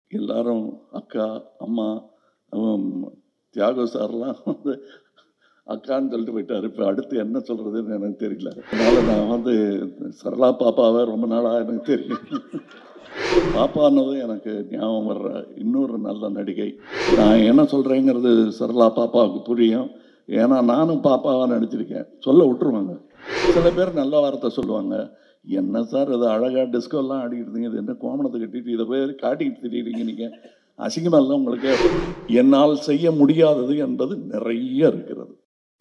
எல்லாரும் அக்கா அம்மா ஹம், தியாகு சார்லாம் வந்து அக்கான்னு சொல்லிட்டு போயிட்டார் இப்போ அடுத்து என்ன சொல்கிறதுன்னு எனக்கு தெரியல அதனால் நான் வந்து சரளா பாப்பாவை ரொம்ப நாளாக எனக்கு தெரியும் பாப்பான்னதும் எனக்கு ஞாபகம் வர்ற இன்னொரு நல்ல நடிகை நான் என்ன சொல்கிறேங்கிறது சரளா பாப்பாவுக்கு புரியும் ஏன்னா நானும் பாப்பாவாக நடிச்சிருக்கேன் சொல்ல விட்டுருவாங்க சில பேர் நல்ல வார்த்தை சொல்லுவாங்க என்ன சார் இது அழகாக டிஸ்கோலாம் ஆடிக்கிட்டு இது என்ன கோமணத்தை கட்டிட்டு இதை போய் காட்டிக்கிட்டு திரியிறீங்க நீங்கள் அசிங்கமாக இல்லை உங்களுக்கு என்னால் செய்ய முடியாதது என்பது நிறைய இருக்கிறது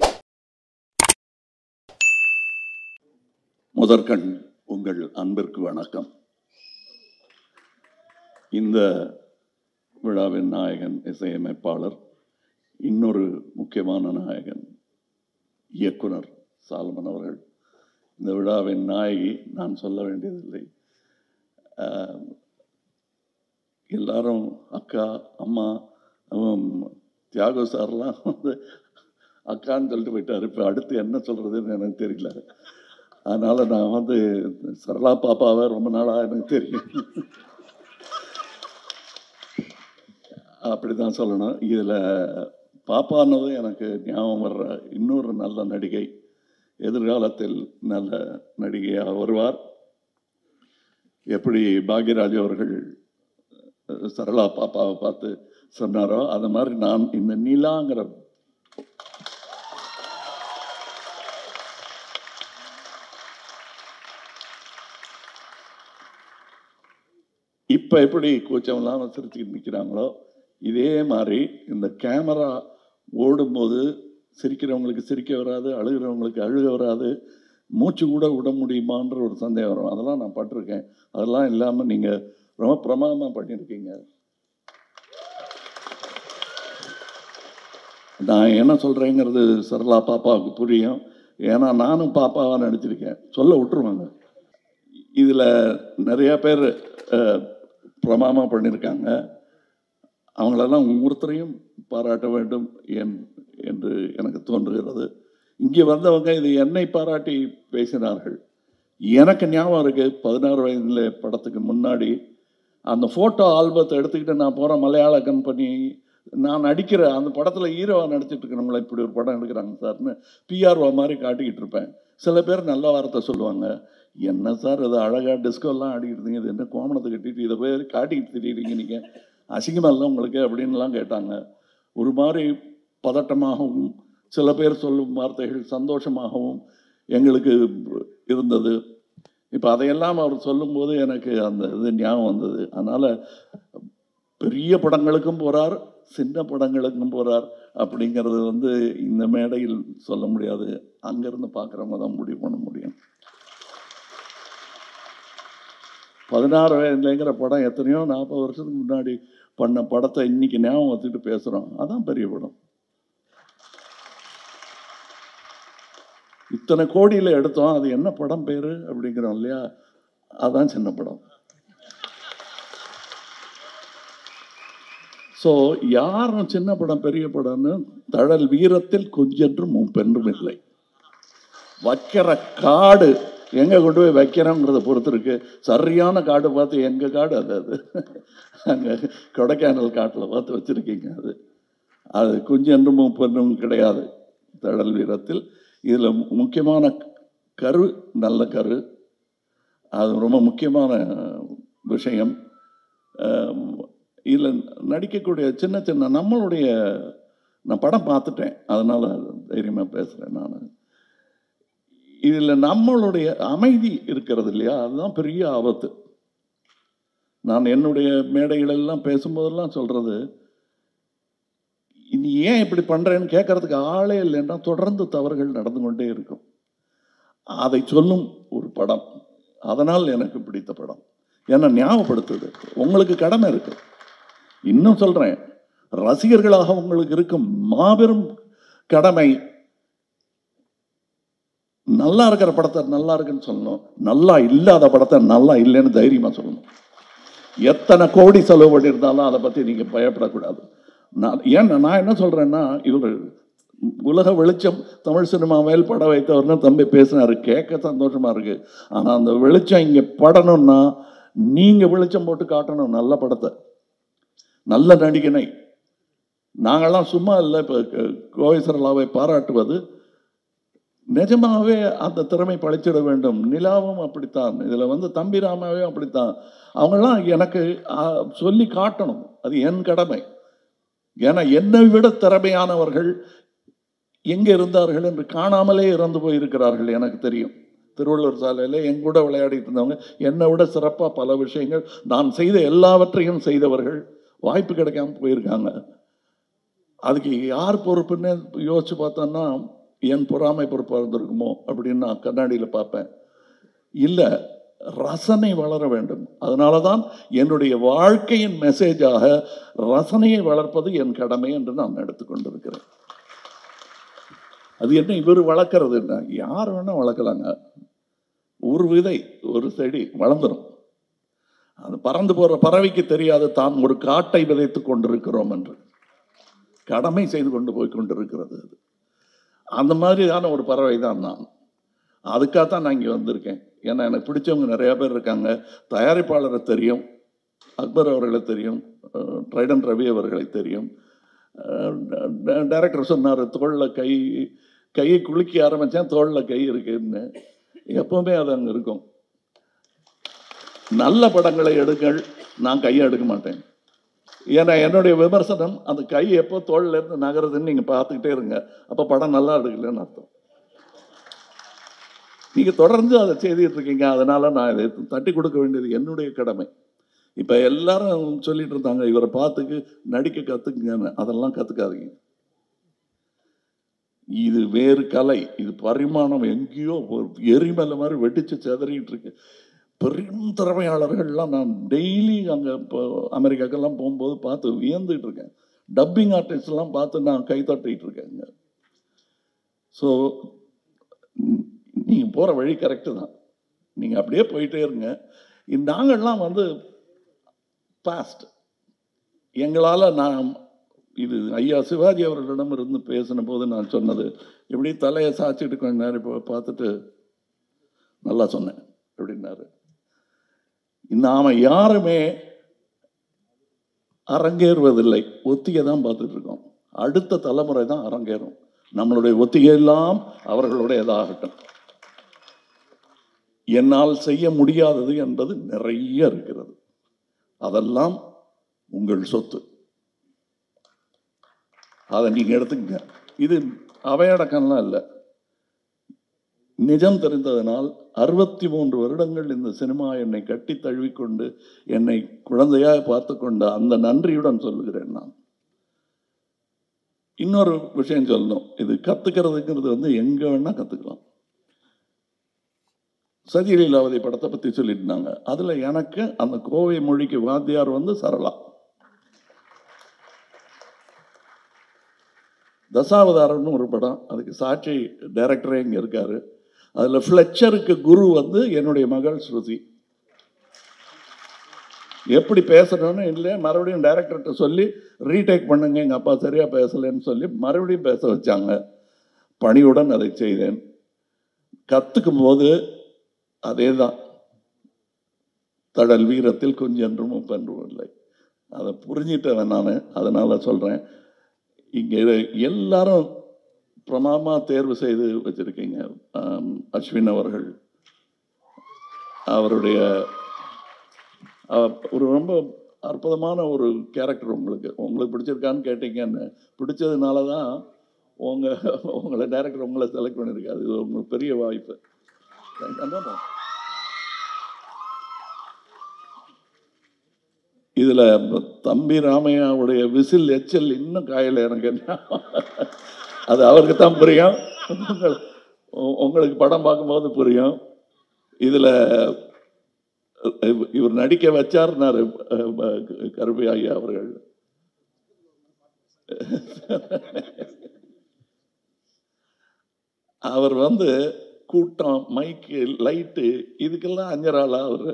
முதற்கண் உங்கள் அன்பிற்கு வணக்கம் இந்த விழாவின் நாயகன் இசையமைப்பாளர் இன்னொரு முக்கியமான நாயகன் இயக்குனர் சாலமன் அவர்கள் இந்த விழாவின் நாயகி நான் சொல்ல வேண்டியதில்லை ஆஹ், எல்லாரும் அக்கா அம்மா ஹம், தியாகு சார்லாம் வந்து அக்கான்னு சொல்லிட்டு போயிட்டார் இப்போ அடுத்து என்ன சொல்கிறதுன்னு எனக்கு தெரியல அதனால் நான் வந்து சரளா பாப்பாவை ரொம்ப நாளாக எனக்கு தெரியும் அப்படி தான் சொல்லணும் இதில் பாப்பான்னதும் எனக்கு ஞாபகம் வர்ற இன்னொரு நல்ல நடிகை எதிர்காலத்தில் நல்ல நடிகையாக வருவார் எப்படி பாக்யராஜ் அவர்கள் அஹ், சரளா பாப்பாவை பார்த்து சொன்னாரோ அது மாதிரி நான் இந்த நிலாங்கிற இப்போ எப்படி கூச்சம் இல்லாமல் சிரிச்சுக்கிட்டு நிற்கிறாங்களோ இதே மாதிரி இந்த கேமரா ஓடும்போது சிரிக்கிறவங்களுக்கு சிரிக்க வராது அழுகிறவங்களுக்கு அழுக வராது மூச்சு கூட விட முடியுமான்ற ஒரு சந்தேகம் வரும் அதெல்லாம் நான் பட்டிருக்கேன் அதெல்லாம் இல்லாமல் நீங்கள் ரொம்ப பிரமாதமாக பண்ணியிருக்கீங்க நான் என்ன சொல்கிறேங்கிறது சரளா பாப்பாவுக்கு புரியும் ஏன்னா நானும் பாப்பாவாக நடிச்சிருக்கேன் சொல்ல விட்டுருவாங்க இதில் நிறையா பேர் அஹ், பிரமாதமா பண்ணியிருக்காங்க அவங்களெல்லாம் ஒவ்வொருத்தரையும் பாராட்ட வேண்டும் என் என்று எனக்கு தோன்றுகிறது இங்கே வந்தவங்க இது என்னை பாராட்டி பேசினார்கள் எனக்கு ஞாபகம் இருக்கு பதினாறு வயதில் படத்துக்கு முன்னாடி அந்த ஃபோட்டோ ஆல்பத்தை எடுத்துக்கிட்டு நான் போகிறேன் மலையாள கம்பெனி நான் நடிக்கிற அந்த படத்தில் ஹீரோவாக நடிச்சிட்டு இருக்கிறவங்கள இப்படி ஒரு படம் எடுக்கிறாங்க சார்னு பிஆர்ஓ மாதிரி காட்டிக்கிட்டு இருப்பேன் சில பேர் நல்ல வார்த்தை சொல்லுவாங்க என்ன சார் இது அழகாக டிஸ்கோலாம் ஆடிக்கிட்டு இது என்ன கோமணத்தை கட்டிட்டு இதை போய் காட்டிக்கிட்டு திரியிறீங்க நீங்கள் அசிங்கமாக இல்லை உங்களுக்கு அப்படின்லாம் கேட்டாங்க ஒரு மாதிரி பதட்டமாகவும் சில பேர் சொல்லும் வார்த்தைகள் சந்தோஷமாகவும் எங்களுக்கு இருந்தது இப்போ அதையெல்லாம் அவர் சொல்லும்போது எனக்கு அந்த இது ஞாபகம் வந்தது அதனால் பெரிய படங்களுக்கும் போகிறார் சின்ன படங்களுக்கும் போகிறார் அப்படிங்கிறது வந்து இந்த மேடையில் சொல்ல முடியாது அங்கேருந்து பார்க்குறவங்க தான் முடிவு பண்ண முடியும் பதினாறு வயதுலங்கிற படம் எத்தனையோ நாற்பது வருஷத்துக்கு முன்னாடி பண்ண படத்தை இன்னைக்கு ஞாபகம் வச்சுட்டு பேசுகிறோம் அதான் பெரிய படம் இத்தனை கோடியில் எடுத்தோம் அது என்ன படம் பேர் அப்படிங்கிறோம் இல்லையா அதான் சின்ன படம் ஸோ யாரும் சின்ன படம் பெரிய படம்னு தழல் வீரத்தில் கொஞ்சென்றும் பென்றும் இல்லை வைக்கிற காடு எங்கே கொண்டு போய் வைக்கிறோங்கிறத பொறுத்து இருக்கு சரியான காடு பார்த்து எங்கள் காடு அது அது அங்கே கொடைக்கானல் காட்டில் பார்த்து வச்சுருக்கீங்க அது அது கொஞ்சென்றும் பெண்ணும் கிடையாது தழல் வீரத்தில் இதில் முக்கியமான கரு நல்ல கரு அது ரொம்ப முக்கியமான விஷயம் இதில் நடிக்கக்கூடிய சின்ன சின்ன நம்மளுடைய நான் படம் பார்த்துட்டேன் அதனால் தைரியமாக பேசுகிறேன் நான் இதில் நம்மளுடைய அமைதி இருக்கிறது இல்லையா அதுதான் பெரிய ஆபத்து நான் என்னுடைய மேடைகளெல்லாம் பேசும்போதெல்லாம் சொல்கிறது நீ ஏன் இப்படி பண்ணுறேன்னு கேட்கறதுக்கு ஆளே இல்லைன்னா தொடர்ந்து தவறுகள் நடந்து கொண்டே இருக்கும் அதை சொல்லும் ஒரு படம் அதனால் எனக்கு பிடித்த படம் ஏன்னா ஞாபகப்படுத்துது உங்களுக்கு கடமை இருக்கு இன்னும் சொல்கிறேன் ரசிகர்களாக உங்களுக்கு இருக்கும் மாபெரும் கடமை நல்லா இருக்கிற படத்தை நல்லா இருக்குன்னு சொல்லணும் நல்லா இல்லாத படத்தை நல்லா இல்லைன்னு தைரியமாக சொல்லணும் எத்தனை கோடி செலவு பண்ணியிருந்தாலும் அதை பற்றி நீங்கள் பயப்படக்கூடாது நான் ஏன் நான் என்ன சொல்கிறேன்னா இவர் உலக வெளிச்சம் தமிழ் சினிமா மேல் பட வைத்தவர்னு தம்பி பேசினாரு கேட்க சந்தோஷமாக இருக்குது ஆனால் அந்த வெளிச்சம் இங்கே படணும்னா நீங்கள் வெளிச்சம் போட்டு காட்டணும் நல்ல படத்தை நல்ல நடிகனை நாங்கள்லாம் சும்மா இல்லை இப்போ கோவை சரளாவை பாராட்டுவது நிஜமாவே அந்த திறமை பழிச்சிட வேண்டும் நிலாவும் அப்படித்தான் இதில் வந்து தம்பிராமாவே அப்படித்தான் அவங்கெல்லாம் எனக்கு ஆ, சொல்லி காட்டணும் அது என் கடமை ஏன்னா என்னை விட திறமையானவர்கள் எங்கே இருந்தார்கள் என்று காணாமலே இறந்து போயிருக்கிறார்கள் எனக்கு தெரியும் திருவள்ளூர் சாலையில் என் கூட விளையாடிட்டு இருந்தவங்க என்னை விட சிறப்பாக பல விஷயங்கள் நான் செய்த எல்லாவற்றையும் செய்தவர்கள் வாய்ப்பு கிடைக்காம போயிருக்காங்க அதுக்கு யார் பொறுப்புன்னு யோசிச்சு பார்த்தோன்னா என் பொறாமை பொறுப்பாக இருந்திருக்குமோ அப்படின்னு நான் கண்ணாடியில் பார்ப்பேன் இல்லை ரசனை வளர வேண்டும் அதனால தான் என்னுடைய வாழ்க்கையின் மெசேஜாக ரசனையை வளர்ப்பது என் கடமை என்று நான் எடுத்துக்கொண்டிருக்கிறேன் அது என்ன இவர் வளர்க்கறது என்ன யார் வேணா வளர்க்கலாங்க ஒரு விதை ஒரு செடி வளர்ந்துடும் அது பறந்து போற பறவைக்கு தெரியாது தான் ஒரு காட்டை விதைத்து கொண்டிருக்கிறோம் என்று கடமை செய்து கொண்டு போய் கொண்டிருக்கிறது அது அந்த மாதிரியான ஒரு பறவை தான் நான் அதுக்காகத்தான் நான் இங்கே வந்திருக்கேன் ஏன்னா எனக்கு பிடிச்சவங்க நிறையா பேர் இருக்காங்க தயாரிப்பாளரை தெரியும் அக்பர் அவர்களை தெரியும் அஹ், ட்ரைடன் ரவி அவர்களை தெரியும் டைரக்டர் சொன்னார் தோளில் கை கையை குலுக்கி ஆரம்பித்தேன் தோளில் கை இருக்குன்னு எப்பவுமே அது அங்கே இருக்கும் நல்ல படங்களை எடுங்கள் நான் கையை எடுக்க மாட்டேன் ஏன்னா என்னுடைய விமர்சனம் அந்த கை எப்போ தோல்ல இருந்து நகருதுன்னு நீங்கள் பார்த்துக்கிட்டே இருங்க அப்போ படம் நல்லா எடுக்கலன்னு அர்த்தம் நீங்கள் தொடர்ந்து அதை செய்துட்டு இருக்கீங்க அதனால நான் இதை தட்டி கொடுக்க வேண்டியது என்னுடைய கடமை இப்போ எல்லாரும் சொல்லிட்டு இருந்தாங்க இவரை பார்த்துக்கு நடிக்க கற்றுக்குங்கன்னு அதெல்லாம் கற்றுக்காதீங்க இது வேறு கலை இது பரிமாணம் எங்கேயோ ஒரு எரிமலை மாதிரி வெடிச்சு செதறிட்டு இருக்கு பெரும் திறமையாளர்கள்லாம் நான் டெய்லி அங்கே இப்போ அமெரிக்காக்கெல்லாம் போகும்போது பார்த்து வியந்துட்டு இருக்கேன் டப்பிங் ஆர்டிஸ்ட்லாம் பார்த்து நான் கை தட்டிட்டு இருக்கேங்க ஸோ நீங்கள் போகிற வழி கரெக்டு தான் நீங்கள் அப்படியே போயிட்டே இருங்க இந்த நாங்கள்லாம் வந்து பாஸ்ட் எங்களால் நான் இது ஐயா சிவாஜி அவர்களிடம் இருந்து பேசின போது நான் சொன்னது இப்படி தலையை சாய்ச்சிட்டு கொஞ்ச நேரம் இப்போ பார்த்துட்டு நல்லா சொன்னேன் அப்படின்னாரு நாம யாருமே அரங்கேறுவதில்லை ஒத்திகை தான் பார்த்துட்டு இருக்கோம் அடுத்த தலைமுறை தான் அரங்கேறும் நம்மளுடைய ஒத்திகை எல்லாம் அவர்களுடையதாகட்டும் என்னால் செய்ய முடியாதது என்பது நிறைய இருக்கிறது அதெல்லாம் உங்கள் சொத்து அதை நீங்க எடுத்துக்கங்க இது அவையடக்கம்லாம் இல்லை நிஜம் தெரிந்ததனால் அறுபத்தி மூன்று வருடங்கள் இந்த சினிமா என்னை கட்டி தழுவிக்கொண்டு என்னை குழந்தையாக பார்த்து கொண்ட அந்த நன்றியுடன் சொல்லுகிறேன் நான் இன்னொரு விஷயம் சொல்லணும் இது கத்துக்கிறதுங்கிறது வந்து எங்க வேணா கத்துக்கலாம் சதிலீலாவதி படத்தை பத்தி சொல்லியிருந்தாங்க அதுல எனக்கு அந்த கோவை மொழிக்கு வாத்தியார் வந்து சரளா தசாவதாரம்னு ஒரு படம் அதுக்கு சாட்சி டைரக்டரே இங்கே இருக்காரு அதில் ஃப்ளெச்சருக்கு குரு வந்து என்னுடைய மகள் ஸ்ருதி எப்படி பேசணும்னு இல்லை மறுபடியும் டைரக்டர்கிட்ட சொல்லி ரீடேக் பண்ணுங்க எங்கள் அப்பா சரியாக பேசலைன்னு சொல்லி மறுபடியும் பேச வச்சாங்க பணியுடன் அதை செய்தேன் கற்றுக்கும் போது அதே தான் தடல் வீரத்தில் கொஞ்சென்றும் ஒப்பென்றும் இல்லை அதை புரிஞ்சிட்டவன் நான் அதனால் சொல்கிறேன் இங்கே எல்லாரும் பிரமாமா தேர்வு செய்து வச்சிருக்கீங்க ஆம், அஸ்வின் அவர்கள் அவருடைய அஹ், ஒரு ரொம்ப அற்புதமான ஒரு கேரக்டர் உங்களுக்கு உங்களுக்கு பிடிச்சிருக்கான்னு கேட்டீங்கன்னு பிடிச்சதுனால தான் உங்கள் உங்களை டைரக்டர் உங்களை செலக்ட் பண்ணியிருக்காரு இது உங்களுக்கு பெரிய வாய்ப்பு அதான் இதுல தம்பி ராமையாவுடைய விசில் எச்சல் இன்னும் காயல எனக்கு என்ன அது அவருக்கு தான் புரியும் உங்கள்- உ- உங்களுக்கு படம் பார்க்கும்போது புரியும் இதுல இவ- இவர் நடிக்க வச்சார்னாரு அஹ், அஹ், கருப்பை ஐயா அவர்கள் அவர் வந்து கூட்டம் மைக்கு லைட்டு இதுக்கெல்லாம் அஞ்சராளா அவர்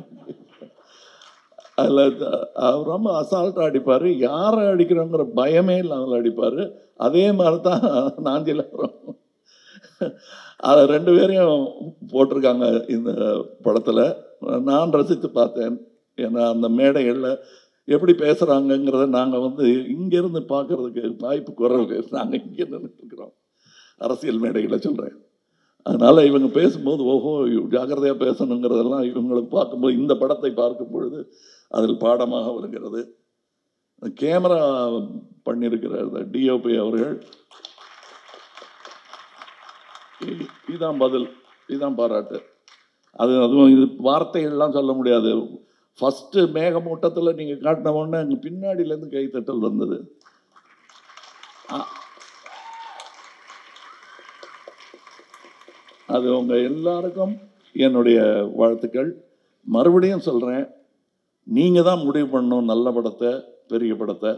அதில் அவர் ரொம்ப அசால்ட்டாக அடிப்பார் யாரை அடிக்கிறோங்கிற பயமே இல்லாமல் அடிப்பார் அதே மாதிரி தான் நாஞ்சில் வரும் அதை ரெண்டு பேரையும் போட்டிருக்காங்க இந்த படத்தில் நான் ரசித்து பார்த்தேன் ஏன்னா அந்த மேடைகளில் எப்படி பேசுகிறாங்கங்கிறத நாங்கள் வந்து இங்கேருந்து பார்க்கறதுக்கு வாய்ப்பு குறைவு நாங்கள் இங்கே நின்றுட்டுருக்குறோம் அரசியல் மேடைகளை சொல்கிறேன் அதனால் இவங்க பேசும்போது ஓஹோ ஜாக்கிரதையாக பேசணுங்கிறதெல்லாம் இவங்களுக்கு பார்க்கும்போது இந்த படத்தை பார்க்கும் பொழுது அதில் பாடமாக வருகிறது கேமரா பண்ணியிருக்கிற டிஓபி அவர்கள் இ- இதான் பதில் இதுதான் பாராட்டு அது அதுவும் இது வார்த்தைகள்லாம் சொல்ல முடியாது ஃபஸ்ட்டு மேகமூட்டத்தில் நீங்கள் காட்டின உடனே அங்கே பின்னாடியிலேருந்து கைத்தட்டல் வந்தது அ- அது உங்கள் எல்லாருக்கும் என்னுடைய வாழ்த்துக்கள் மறுபடியும் சொல்கிறேன் நீங்கள் தான் முடிவு பண்ணணும் நல்ல படத்தை பெரிய படத்தை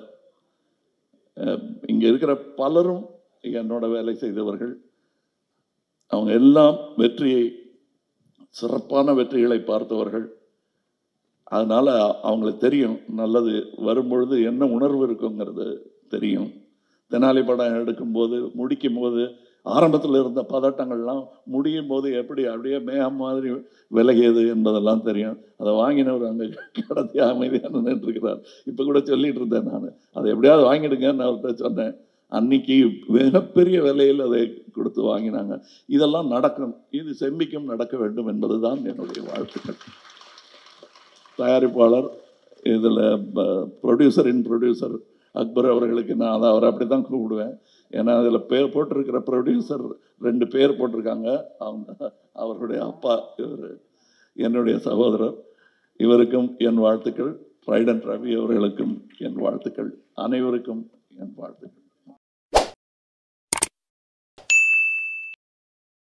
இங்கே இருக்கிற பலரும் என்னோட வேலை செய்தவர்கள் அவங்க எல்லாம் வெற்றியை சிறப்பான வெற்றிகளை பார்த்தவர்கள் அதனால் அவங்களுக்கு தெரியும் நல்லது வரும்பொழுது என்ன உணர்வு இருக்குங்கிறது தெரியும் தெனாலி படம் எடுக்கும்போது முடிக்கும் போது ஆரம்பத்தில் இருந்த பதட்டங்கள்லாம் முடியும் போது எப்படி அப்படியே மேகம் மாதிரி விலகியது என்பதெல்லாம் தெரியும் அதை வாங்கினவர் அங்கே கடத்தி அமைதியாக நின்றுருக்கிறார் இப்போ கூட சொல்லிட்டு இருந்தேன் நான் அதை எப்படியாவது வாங்கிடுங்கன்னு அவர்கிட்ட சொன்னேன் அன்னைக்கு மிகப்பெரிய விலையில் அதை கொடுத்து வாங்கினாங்க இதெல்லாம் நடக்கும் இது செம்பிக்கும் நடக்க வேண்டும் என்பதுதான் என்னுடைய வாழ்த்துக்கள் தயாரிப்பாளர் இதில் ப்ரொடியூசரின் ப்ரொடியூசர் அக்பர் அவர்களுக்கு நான் அதை அவரை அப்படி தான் கூப்பிடுவேன் ஏன்னா அதில் பேர் போட்டிருக்கிற ப்ரொடியூசர் ரெண்டு பேர் போட்டிருக்காங்க அவங்க அவருடைய அப்பா இவர் என்னுடைய சகோதரர் இவருக்கும் என் வாழ்த்துக்கள் ட்ரைடன் ரவி அவர்களுக்கும் என் வாழ்த்துக்கள் அனைவருக்கும் என் வாழ்த்துக்கள்